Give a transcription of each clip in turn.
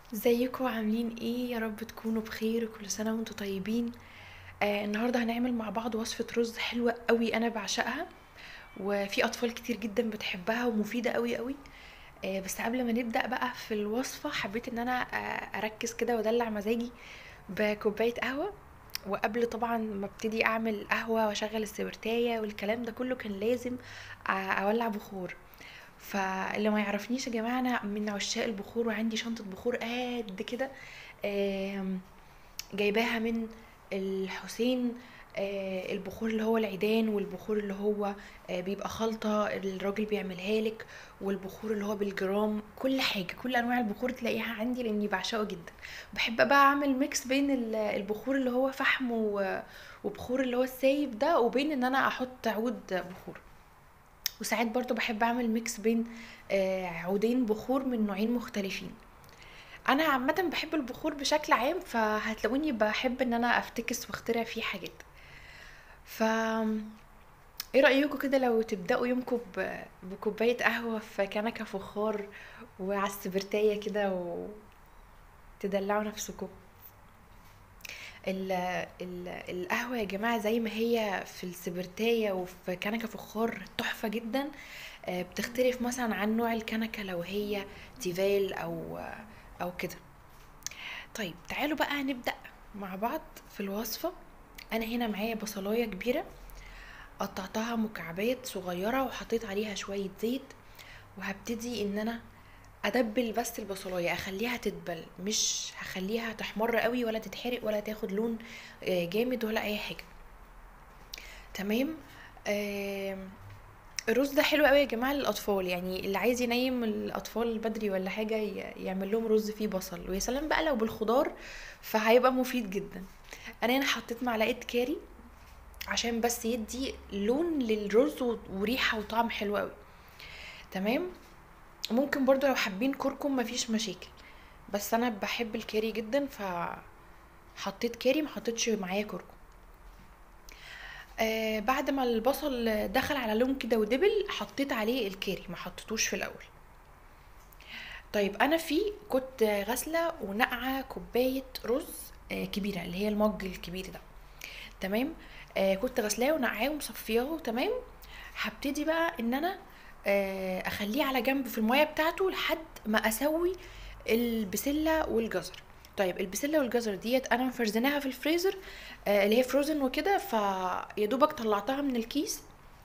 ازيكم عاملين ايه يا رب تكونوا بخير وكل سنه وانتم طيبين آه النهارده هنعمل مع بعض وصفه رز حلوه قوي انا بعشقها وفي اطفال كتير جدا بتحبها ومفيده قوي قوي آه بس قبل ما نبدا بقى في الوصفه حبيت ان انا آه اركز كده وادلع مزاجي بكوبايه قهوه وقبل طبعا ما ابتدي اعمل قهوه واشغل السبرتايه والكلام ده كله كان لازم آه، اولع بخور فاللي ما يعرفنيش يا جماعه انا من عشاق البخور وعندي شنطه بخور قد كده آم، جايباها من الحسين آه، البخور اللي هو العيدان والبخور اللي هو آه، بيبقى خلطة الراجل بيعملها لك والبخور اللي هو بالجرام كل حاجة كل أنواع البخور تلاقيها عندي لأني بعشقه جدا بحب بقى أعمل ميكس بين ال- البخور اللي هو فحم و- وبخور اللي هو السايب ده وبين إن أنا أحط عود بخور وساعات برضو بحب اعمل ميكس بين آه، عودين بخور من نوعين مختلفين انا عامه بحب البخور بشكل عام فهتلاقوني بحب ان انا افتكس واخترع فيه حاجات ف ايه رايكم كده لو تبداوا يومكم ب- بكوبايه قهوه في كنكه فخار وعلى السبرتايه كده وتدلعوا نفسكم ال ال القهوة يا جماعة زي ما هي في السبرتاية وفي كنكة فخار تحفة جدا آه، بتختلف مثلا عن نوع الكنكة لو هي تيفال أو أو كده طيب تعالوا بقى نبدأ مع بعض في الوصفة أنا هنا معايا بصلاية كبيرة قطعتها مكعبات صغيرة وحطيت عليها شوية زيت وهبتدي ان انا ادبل بس البصلايه اخليها تدبل مش هخليها تحمر قوي ولا تتحرق ولا تاخد لون آه، جامد ولا اي حاجه تمام آم، الرز ده حلو قوي يا جماعه للاطفال يعني اللي عايز ينيم الاطفال بدري ولا حاجه ي- يعمل لهم رز فيه بصل ويا سلام بقى لو بالخضار فهيبقى مفيد جدا انا هنا حطيت معلقه كاري عشان بس يدي لون للرز و- وريحه وطعم حلو قوي تمام ممكن برضو لو حابين كركم مفيش مشاكل بس انا بحب الكاري جدا فحطيت كاري ما حطيتش معايا كركم آه بعد ما البصل دخل على لون كده ودبل حطيت عليه الكاري ما حطيتوش في الاول طيب انا في كنت غاسله ونقعه كوبايه رز آه كبيره اللي هي المج الكبير ده تمام آه كنت غسلاه ونقعاه ومصفياه تمام هبتدي بقى ان انا آه اخليه على جنب في الميه بتاعته لحد ما اسوي البسله والجزر طيب البسله والجزر ديت انا مفرزناها في الفريزر آه اللي هي فروزن وكده فيا دوبك طلعتها من الكيس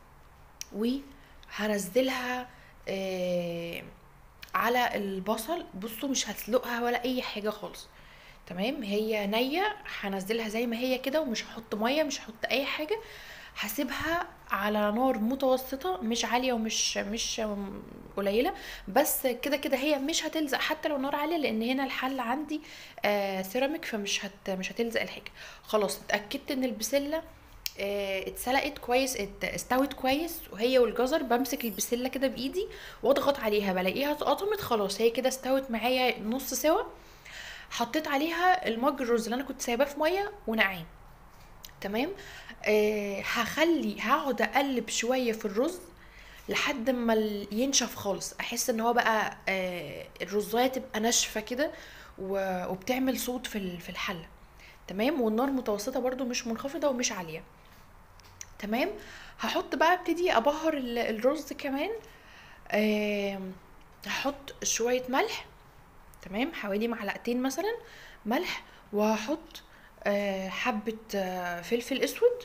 وهنزلها آه على البصل بصوا مش هسلقها ولا اي حاجه خالص تمام هي نيه هنزلها زي ما هي كده ومش هحط ميه مش هحط اي حاجه هسيبها على نار متوسطه مش عاليه ومش مش قليله بس كده كده هي مش هتلزق حتى لو نار عاليه لان هنا الحل عندي آه سيراميك فمش هت مش هتلزق الحاجه خلاص اتاكدت ان البسله آه، اتسلقت كويس ات- استوت كويس وهي والجزر بمسك البسله كده بايدي واضغط عليها بلاقيها اتقطمت خلاص هي كده استوت معايا نص سوا حطيت عليها المج الرز اللي انا كنت سايباه في ميه ونقعاه تمام آه هخلي هقعد اقلب شويه في الرز لحد ما ال- ينشف خالص احس ان هو بقى آه الرزايه تبقى ناشفه كده و- وبتعمل صوت في ال- في الحله تمام والنار متوسطه برضو مش منخفضه ومش عاليه تمام هحط بقى ابتدي ابهر ال- الرز كمان آم، هحط شويه ملح تمام حوالي معلقتين مثلا ملح وهحط آه، حبه آه، فلفل اسود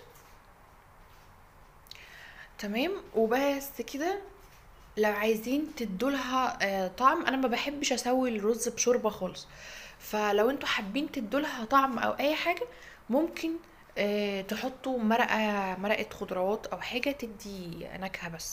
تمام وبس كده لو عايزين تدولها آه، طعم انا ما بحبش اسوي الرز بشوربه خالص فلو انتوا حابين تدولها طعم او اي حاجه ممكن آه، تحطوا مرقه مرقه خضروات او حاجه تدي نكهه بس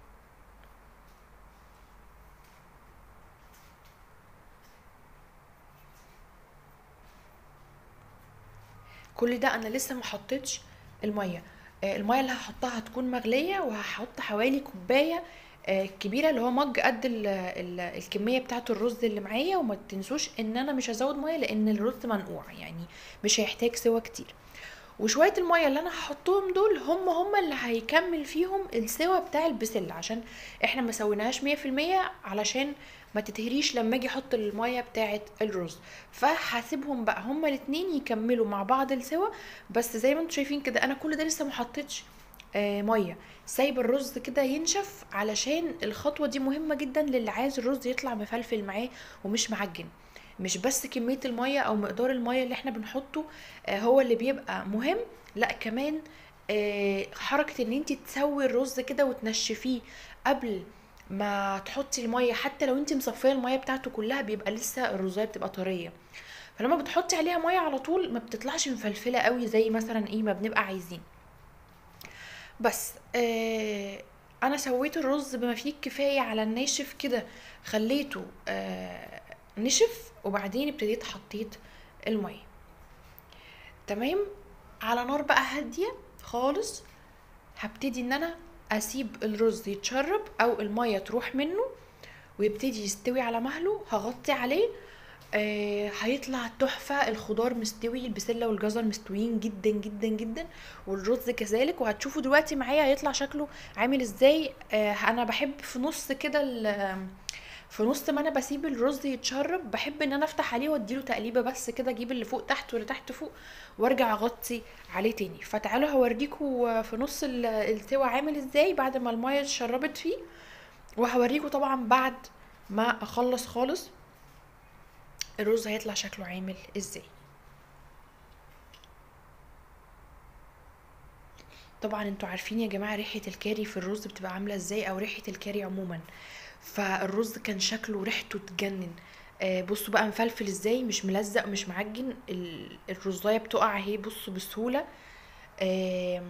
كل ده انا لسه ما حطيتش الميه آه، الميه اللي هحطها هتكون مغليه وهحط حوالي كوبايه آه، كبيره اللي هو مج قد ال ال الكميه بتاعه الرز اللي معايا وما تنسوش ان انا مش هزود ميه لان الرز منقوع يعني مش هيحتاج سوا كتير وشويه الميه اللي انا هحطهم دول هم هم اللي هيكمل فيهم السوا بتاع البسله عشان احنا ما سويناهاش مية في المية علشان ما تتهريش لما اجي احط الميه بتاعه الرز فهسيبهم بقى هما الاتنين يكملوا مع بعض السوا بس زي ما انتم شايفين كده انا كل ده لسه ما حطيتش آه ميه سايب الرز كده ينشف علشان الخطوه دي مهمه جدا للي عايز الرز يطلع مفلفل معاه ومش معجن مش بس كميه الميه او مقدار الميه اللي احنا بنحطه آه هو اللي بيبقى مهم لا كمان آه حركه ان انت تسوي الرز كده وتنشفيه قبل ما تحطي الميه حتى لو انت مصفيه الميه بتاعته كلها بيبقى لسه الرزايه بتبقى طريه فلما بتحطي عليها ميه على طول ما بتطلعش مفلفله قوي زي مثلا ايه ما بنبقى عايزين بس آه انا سويت الرز بما فيه الكفايه على الناشف كده خليته آه نشف وبعدين ابتديت حطيت الميه تمام على نار بقى هاديه خالص هبتدي ان انا اسيب الرز يتشرب او الميه تروح منه ويبتدي يستوي على مهله هغطي عليه آه هيطلع تحفة الخضار مستوي البسلة والجزر مستويين جدا جدا جدا والرز كذلك وهتشوفوا دلوقتي معايا هيطلع شكله عامل ازاي آه انا بحب في نص كده ال- في نص ما انا بسيب الرز يتشرب بحب ان انا افتح عليه واديله تقليبه بس كده اجيب اللي فوق تحت واللي تحت فوق وارجع اغطي عليه تاني فتعالوا هوريكم في نص ال- السوا عامل ازاي بعد ما الميه اتشربت فيه وهوريكم طبعا بعد ما اخلص خالص الرز هيطلع شكله عامل ازاي طبعا انتوا عارفين يا جماعه ريحه الكاري في الرز بتبقى عامله ازاي او ريحه الكاري عموما فالرز كان شكله وريحته تجنن آه بصوا بقى مفلفل ازاي مش ملزق مش معجن ال- الرزايه بتقع اهي بصوا بسهوله آه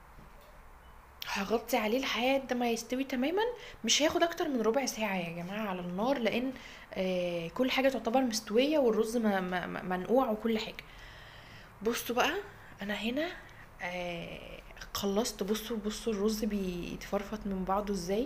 هغطي عليه لحد ما يستوي تماما مش هياخد اكتر من ربع ساعة يا جماعة على النار لان آه كل حاجة تعتبر مستوية والرز م- م- م- منقوع وكل حاجة بصوا بقى انا هنا آه خلصت بصوا بصوا الرز بيتفرفط من بعضه ازاي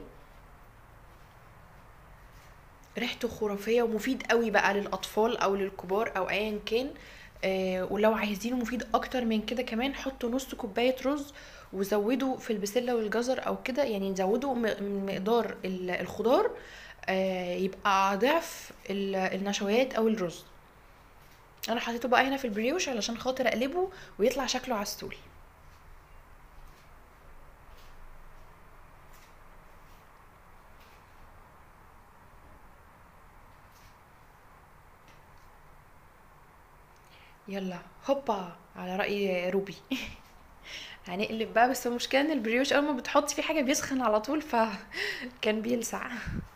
ريحته خرافية ومفيد قوي بقى للأطفال أو للكبار أو أيا كان آه ولو عايزينه مفيد أكتر من كده كمان حطوا نص كوباية رز وزودوا في البسلة والجزر أو كده يعني زودوا م- من مقدار ال- الخضار آه يبقى ضعف ال- النشويات أو الرز أنا حطيته بقى هنا في البريوش علشان خاطر أقلبه ويطلع شكله عسول يلا هوبا على رأي روبي هنقلب بقى بس المشكلة ان البريوش اول ما بتحطي فيه حاجة بيسخن على طول فكان بيلسع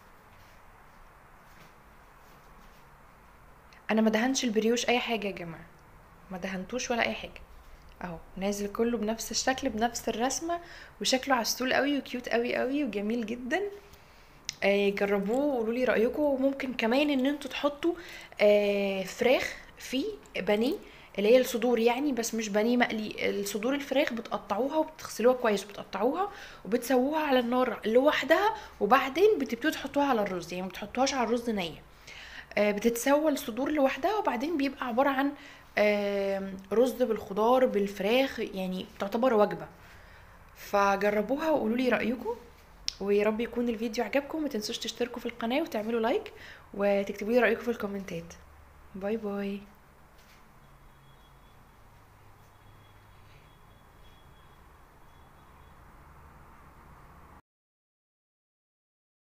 انا ما دهنش البريوش اي حاجة يا جماعة ما دهنتوش ولا اي حاجة اهو نازل كله بنفس الشكل بنفس الرسمة وشكله عسول قوي وكيوت قوي قوي وجميل جدا آه جربوه وقولوا لي رايكم وممكن كمان ان انتوا تحطوا آه فراخ في بانيه اللي هي الصدور يعني بس مش بانيه مقلي الصدور الفراخ بتقطعوها وبتغسلوها كويس وبتقطعوها وبتسووها على النار لوحدها وبعدين بتبتدوا تحطوها على الرز يعني ما بتحطوهاش على الرز نيه آه، بتتسوى الصدور لوحدها وبعدين بيبقى عبارة عن آم، رز بالخضار بالفراخ يعني تعتبر وجبة فجربوها وقولوا لي رأيكم ويا رب يكون الفيديو عجبكم ما تنسوش تشتركوا في القناة وتعملوا لايك وتكتبوا لي رأيكم في الكومنتات باي باي